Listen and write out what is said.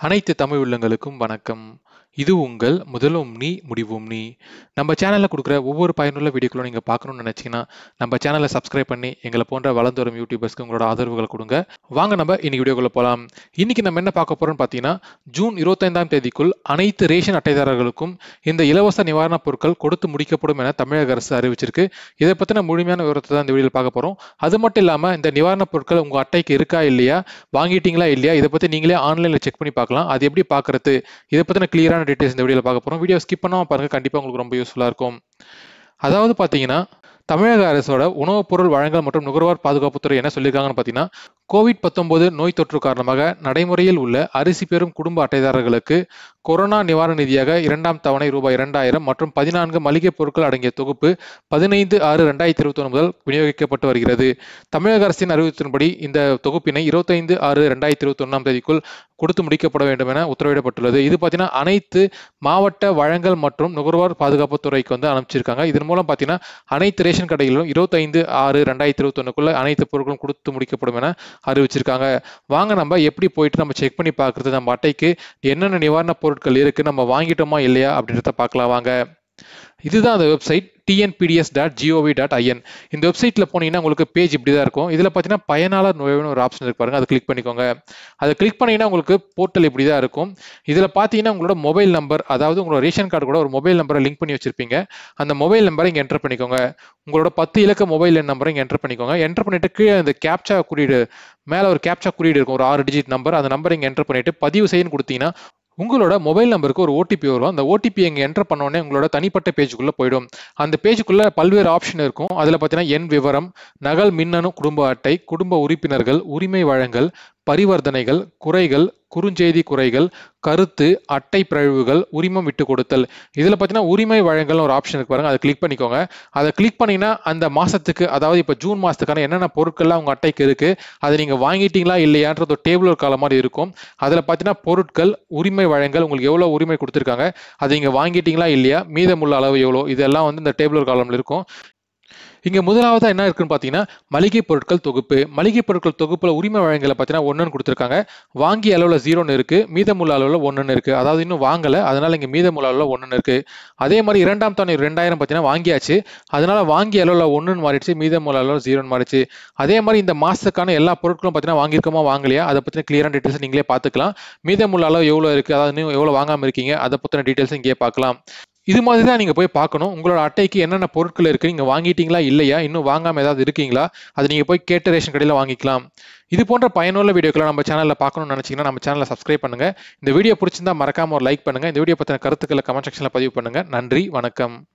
அனைத்து தமிழ் உள்ளங்களுக்கும் வணக்கம் இது உங்கள் முதலும் நீ முடிவும் நீ நம்ம சேனலில் கொடுக்குற ஒவ்வொரு பயனுள்ள வீடியோக்களும் நீங்கள் பார்க்கணும்னு நினச்சிங்கன்னா நம்ம சேனலை சப்ஸ்கிரைப் பண்ணி எங்களை போன்ற வளர்ந்து வரும் யூடியூபர்ஸ்க்கு உங்களோட ஆதரவுகளை கொடுங்க வாங்க நம்ம இன்னைக்கு வீடியோக்குள்ள போகலாம் இன்னைக்கு நம்ம என்ன பார்க்க போறோம்னு பார்த்தீங்கன்னா ஜூன் இருபத்தைந்தாம் தேதிக்குள் அனைத்து ரேஷன் அட்டைதாரர்களுக்கும் இந்த இலவச நிவாரணப் பொருட்கள் கொடுத்து முடிக்கப்படும் என தமிழக அரசு அறிவிச்சிருக்கு இதை பற்றின முழுமையான விவரத்தை தான் இந்த வீடியோவில் பார்க்க போகிறோம் அது மட்டும் இல்லாமல் இந்த நிவாரணப் பொருட்கள் உங்கள் அட்டைக்கு இருக்கா இல்லையா வாங்கிட்டீங்களா இல்லையா இதை பற்றி நீங்களே ஆன்லைனில் செக் பண்ணி பார்க்கலாம் அது எப்படி பார்க்கறது இதை பற்றின கிளியரான டீட்டெயில்ஸ் இந்த வீடியோவில் பார்க்க போகிறோம் வீடியோ ஸ்கிப் பண்ணாமல் பாருங்கள் கண்டிப்பாக உங்களுக்கு ரொம்ப யூஸ்ஃபுல்லாக இருக்கும் அதாவது பார்த்தீங்கன்னா தமிழக அரசோட உணவுப் பொருள் வழங்கல் மற்றும் நுகர்வோர் பாதுகாப்புத்துறை என்ன சொல்லியிருக்காங்கன்னு பார்த்தீங்கன்னா கோவிட் பத்தொன்பது நோய் தொற்று காரணமாக நடைமுறையில் உள்ள அரிசி பெறும் குடும்ப அட்டைதாரர்களுக்கு கொரோனா நிவாரண நிதியாக இரண்டாம் தவணை ரூபாய் இரண்டாயிரம் மற்றும் பதினான்கு மளிகை பொருட்கள் அடங்கிய தொகுப்பு பதினைந்து ஆறு ரெண்டாயிரத்தி இருபத்தி ஒன்று முதல் விநியோகிக்கப்பட்டு வருகிறது தமிழக அரசின் அறிவித்தின்படி இந்த தொகுப்பினை இருபத்தைந்து ஆறு ரெண்டாயிரத்தி இருபத்தி ஒன்றாம் தேதிக்குள் கொடுத்து முடிக்கப்பட வேண்டும் என உத்தரவிடப்பட்டுள்ளது இது பார்த்தீங்கன்னா அனைத்து மாவட்ட வழங்கல் மற்றும் நுகர்வோர் பாதுகாப்பு துறைக்கு வந்து அனுப்பிச்சிருக்காங்க இதன் மூலம் பார்த்தீங்கன்னா அனைத்து ரேஷன் கடைகளிலும் இருபத்தைந்து ஆறு ரெண்டாயிரத்தி இருபத்தி ஒன்றுக்குள்ள அனைத்து பொருட்களும் கொடுத்து முடிக்கப்படும் என அறிவிச்சிருக்காங்க வாங்க நம்ம எப்படி போயிட்டு நம்ம செக் பண்ணி பார்க்கறது நம்ம அட்டைக்கு என்னென்ன நிவாரணப் பொருட்கள் இருக்கு நம்ம வாங்கிட்டோமா இல்லையா அப்படின்றத பார்க்கலாம் வாங்க இதுதான் அந்த website TNPDS dot GOV dot IN இந்த வெப்சைட்டில் போனீங்கன்னா உங்களுக்கு பேஜ் இப்படி தான் இருக்கும் இதில் பார்த்தீங்கன்னா பயனாளர் நுழைவுன்னு ஒரு ஆப்ஷன் இருக்கு பாருங்க அதை கிளிக் பண்ணிக்கோங்க அதை கிளிக் பண்ணீங்கன்னா உங்களுக்கு போர்ட்டல் இப்படி தான் இருக்கும் இதில் பார்த்தீங்கன்னா உங்களோட மொபைல் நம்பர் அதாவது உங்களோட ரேஷன் கார்டு கூட ஒரு மொபைல் நம்பரை லிங்க் பண்ணி வச்சிருப்பீங்க அந்த மொபைல் நம்பரை இங்கே என்டர் பண்ணிக்கோங்க உங்களோட பத்து இலக்க மொபைல் எண் நம்பரை இங்கே என்டர் பண்ணிக்கோங்க என்டர் பண்ணிட்டு கீழே இந்த கேப்சா குறியீடு மேலே ஒரு கேப்சா குறியீடு இருக்கும் ஒரு ஆறு டிஜிட் நம்பர் அந்த நம்பர் இங்கே என்டர் பண்ணிட்டு பதிவு செய்யன்னு கொடுத்தீங்கன்னா உங்களோட மொபைல் நம்பருக்கு ஒரு ஓடிபி வரும் அந்த ஓடிபி இங்கே என்டர் பண்ணோடனே உங்களோட தனிப்பட்ட பேஜுக்குள்ளே போயிடும் அந்த பேஜுக்குள்ளே பல்வேறு ஆப்ஷன் இருக்கும் அதில் பார்த்தீங்கன்னா எண் விவரம் நகல் மின்னணு குடும்ப அட்டை குடும்ப உறுப்பினர்கள் உரிமை வழங்கல் பரிவர்த்தனைகள் குறைகள் குறுஞ்செய்தி குறைகள் கருத்து அட்டை பிறழ்வுகள் உரிமம் விட்டு கொடுத்தல் இதில் பார்த்தீங்கன்னா உரிமை வழங்கல் ஒரு ஆப்ஷன் இருக்கு பாருங்க அதை கிளிக் பண்ணிக்கோங்க அதை கிளிக் பண்ணீங்கன்னா அந்த மாசத்துக்கு அதாவது இப்போ ஜூன் மாசத்துக்கான என்னென்ன பொருட்கள்லாம் உங்க அட்டைக்கு இருக்கு அதை நீங்க வாங்கிட்டீங்களா இல்லையான்றது ஒரு டேபிள் ஒரு காலம் மாதிரி இருக்கும் அதில் பார்த்தீங்கன்னா பொருட்கள் உரிமை வழங்கல் உங்களுக்கு எவ்வளோ உரிமை கொடுத்துருக்காங்க அதை நீங்க வாங்கிட்டீங்களா இல்லையா மீதமுள்ள அளவு எவ்வளோ இதெல்லாம் வந்து இந்த டேபிள் ஒரு காலம்ல இருக்கும் இங்க முதலாவதா என்ன இருக்குன்னு பாத்தீங்கன்னா மளிகை பொருட்கள் தொகுப்பு மளிகை பொருட்கள் தொகுப்புல உரிமை வழங்கல பாத்தீங்கன்னா ஒன்றுன்னு கொடுத்துருக்காங்க வாங்கி அளவுல ஜீரோன்னு இருக்கு மீதமுள்ள அளவுல ஒன்றுன்னு இருக்கு அதாவது இன்னும் வாங்கல அதனால இங்க மீதமுள்ள அளவுல ஒன்றுன்னு இருக்கு அதே மாதிரி இரண்டாம் தவணை ரெண்டாயிரம் பாத்தீங்கன்னா வாங்கியாச்சு அதனால வாங்கி அளவுல ஒன்றுன்னு மாறிடுச்சு மீதமுள்ள அளவுல ஜீரோன்னு மாறிடுச்சு அதே மாதிரி இந்த மாசத்துக்கான எல்லா பொருட்களும் பாத்தீங்கன்னா வாங்கியிருக்கோமா வாங்கலையா அதை பத்தின கிளியரான டீட்டெயில்ஸ் நீங்களே பார்த்துக்கலாம் மீதமுள்ள அளவு எவ்வளவு இருக்கு அதாவது இன்னும் எவ்வளவு வாங்காம இருக்கீங்க அதை பத்தின டீட்டெயில்ஸ் இங்கே பார்க்கலாம் இது மாதிரி தான் நீங்கள் போய் பார்க்கணும் உங்களோட அட்டைக்கு என்னென்ன பொருட்கள் இருக்குது நீங்கள் வாங்கிட்டீங்களா இல்லையா இன்னும் வாங்காமல் ஏதாவது இருக்கீங்களா அதை நீங்கள் போய் கேட்ட ரேஷன் கடையில் வாங்கிக்கலாம் இது போன்ற பயனுள்ள வீடியோக்களை நம்ம சேனலில் பார்க்கணும்னு நினச்சிங்கன்னா நம்ம சேனலை சப்ஸ்கிரைப் பண்ணுங்கள் இந்த வீடியோ பிடிச்சிருந்தா மறக்காம ஒரு லைக் பண்ணுங்கள் இந்த வீடியோ பற்றின கருத்துக்களை கமெண்ட் செக்ஷனில் பதிவு பண்ணுங்கள் நன்றி வணக்கம்